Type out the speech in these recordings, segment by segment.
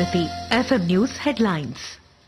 Bharati FM news headlines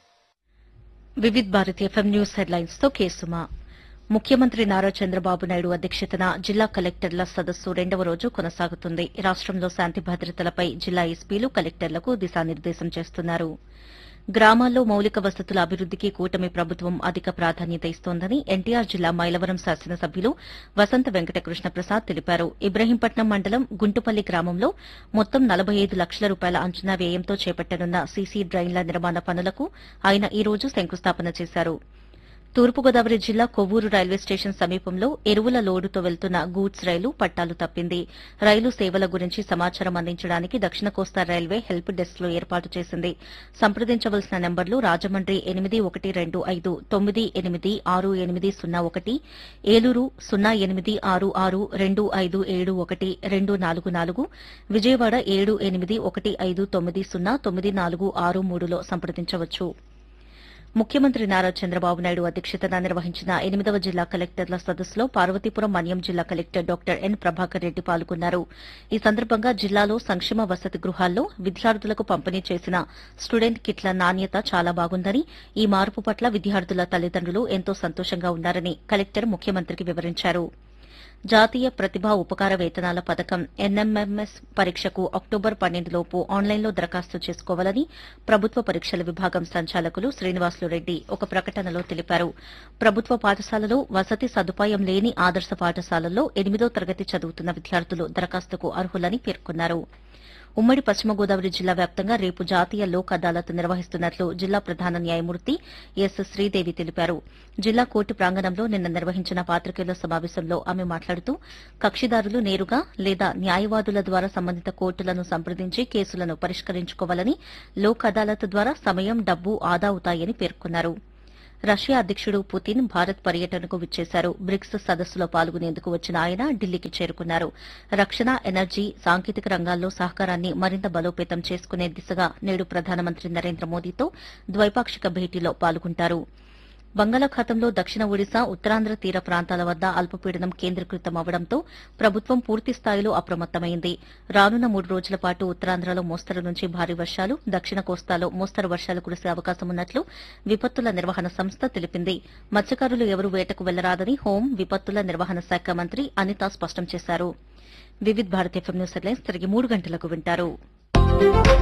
Vividh Bharati FM news headlines తో కేసుమా ముఖ్యమంత్రి నారా చంద్రబాబు నాయుడు అధ్యక్షతన జిల్లా కలెక్టర్ల సదస్సు రెండవ రోజు కొనసాగుతుంది రాష్టంలో శాంతి భద్రతలపై జిల్లా ఎస్పీలు కలెక్టర్లకు దిశానిర్దేశం చేస్తున్నారు గ్రామాల్లో మౌలిక వసతుల అభివృద్దికి కూటమి ప్రభుత్వం అధిక ప్రాధాన్యత ఇస్తోందని ఎన్టీఆర్ జిల్లా మైలవరం శాసనసభ్యులు వసంత వెంకటకృష్ణ ప్రసాద్ తెలిపారు ఇబ్రహీంపట్నం మండలం గుంటుపల్లి గ్రామంలో మొత్తం నలభై ఐదు లక్షల రూపాయల అంచనా వ్యయంతో చేపట్టనున్న సీసీ డ్రైన్ల నిర్మాణ పనులకు ఆయన ఈ రోజు శంకుస్థాపన చేశారు తూర్పుగోదావరి జిల్లా కొవ్వూరు రైల్వే స్టేషన్ సమీపంలో ఎరువుల లోడుతో వెళ్తున్న గూడ్స్ రైలు పట్టాలు తప్పింది రైలు సేవల గురించి సమాచారం అందించడానికి దక్షిణ కోస్తా రైల్వే హెల్ప్ డెస్క్ లో ఏర్పాటు చేసింది సంప్రదించవలసిన నెంబర్లు రాజమండ్రి ఎనిమిది ఒకటి రెండు ఐదు తొమ్మిది ఎనిమిది ఆరు ఎనిమిది సున్నా ఒకటి ఏలూరు సున్నా ఎనిమిది ఆరు ఆరు రెండు ఐదు ఏడు ఒకటి రెండు నాలుగు నాలుగు విజయవాడ ఏడు ఎనిమిది ఒకటి ఐదు తొమ్మిది సున్నా తొమ్మిది నాలుగు ఆరు మూడులో సంప్రదించవచ్చు ముఖ్యమంత్రి నారా చంద్రబాబు నాయుడు అధ్యక్షతన నిర్వహించిన ఎనిమిదవ జిల్లా కలెక్టర్ల సదస్సులో పార్వతీపురం మన్యం జిల్లా collector doctor N Prabhakar Reddy పాల్గొన్నారు ఈ సందర్భంగా జిల్లాలో సంక్షేమ వసతి గృహాల్లో విద్యార్థులకు పంపిణీ చేసిన స్టూడెంట్ కిట్ల నాణ్యత చాలా బాగుందని ఈ మార్పు పట్ల విద్యార్థుల తల్లిదండ్రులు ఎంతో సంతోషంగా ఉన్నారని కలెక్టర్ ముఖ్యమంత్రికి వివరించారు జాతీయ ప్రతిభా ఉపకార వేతనాల పథకం ఎన్ఎంఎంఎస్ పరీక్షకు అక్టోబర్ పన్నెండులోపు ఆన్లైన్లో దరఖాస్తు చేసుకోవాలని ప్రభుత్వ పరీక్షల విభాగం సంచాలకులు శ్రీనివాసులు రెడ్డి ఒక ప్రకటనలో తెలిపారు ప్రభుత్వ పాఠశాలలో వసతి సదుపాయం లేని ఆదర్శ పాఠశాలల్లో ఎనిమిదో తరగతి చదువుతున్న విద్యార్థులు దరఖాస్తుకు అర్హులని పేర్కొన్నారు ఉమ్మడి పశ్చిమ గోదావరి జిల్లా వ్యాప్తంగా రేపు జాతీయ లోక్ అదాలత్ నిర్వహిస్తున్నట్లు జిల్లా ప్రధాన న్యాయమూర్తి ఎస్ శ్రీదేవి తెలిపారు జిల్లా కోర్టు ప్రాంగణంలో నిన్న నిర్వహించిన పాత్రికేయుల సమావేశంలో ఆమె మాట్లాడుతూ కక్షిదారులు నేరుగా లేదా న్యాయవాదుల ద్వారా సంబంధిత కోర్టులను సంప్రదించి కేసులను పరిష్కరించుకోవాలని లోక్ అదాలత్ ద్వారా సమయం డబ్బు ఆదా అవుతాయని పేర్కొన్నారు రష్యా అధ్యకుడు పుతిన్ భారత్ పర్యటనకు విచ్చేశారు బ్రిక్స్ సదస్సులో పాల్గొనేందుకు వచ్చిన ఆయన ఢిల్లీకి చేరుకున్నారు రక్షణ ఎనర్జీ సాంకేతిక రంగాల్లో సహకారాన్ని మరింత బలోపేతం చేసుకునే దిశగా నేడు ప్రధానమంత్రి నరేంద్ర మోదీతో ద్వైపాక్షిక భేటీలో పాల్గొంటారు బంగాళాఖాతంలో దక్షిణ ఒడిశా ఉత్తరాంధ్ర తీర ప్రాంతాల వద్ద అల్పపీడనం కేంద్రీకృతం అవడంతో ప్రభుత్వం పూర్తి స్థాయిలో అప్రమత్తమైంది రానున్న మూడు రోజుల పాటు ఉత్తరాంధ్రలో మోస్తరు నుంచి భారీ వర్షాలు దక్షిణ కోస్తాలో మోస్తరు వర్షాలు కురిసే అవకాశం ఉన్నట్లు విపత్తుల నిర్వహణ సంస్థ తెలిపింది మత్స్యకారులు ఎవరూ వేటకు వెళ్లరాదని హోం విపత్తుల నిర్వహణ శాఖ మంత్రి అనిత స్పష్టం చేశారు Vividh Bharat FM news headlines తిరిగి మూడు గంటలకు వింటారు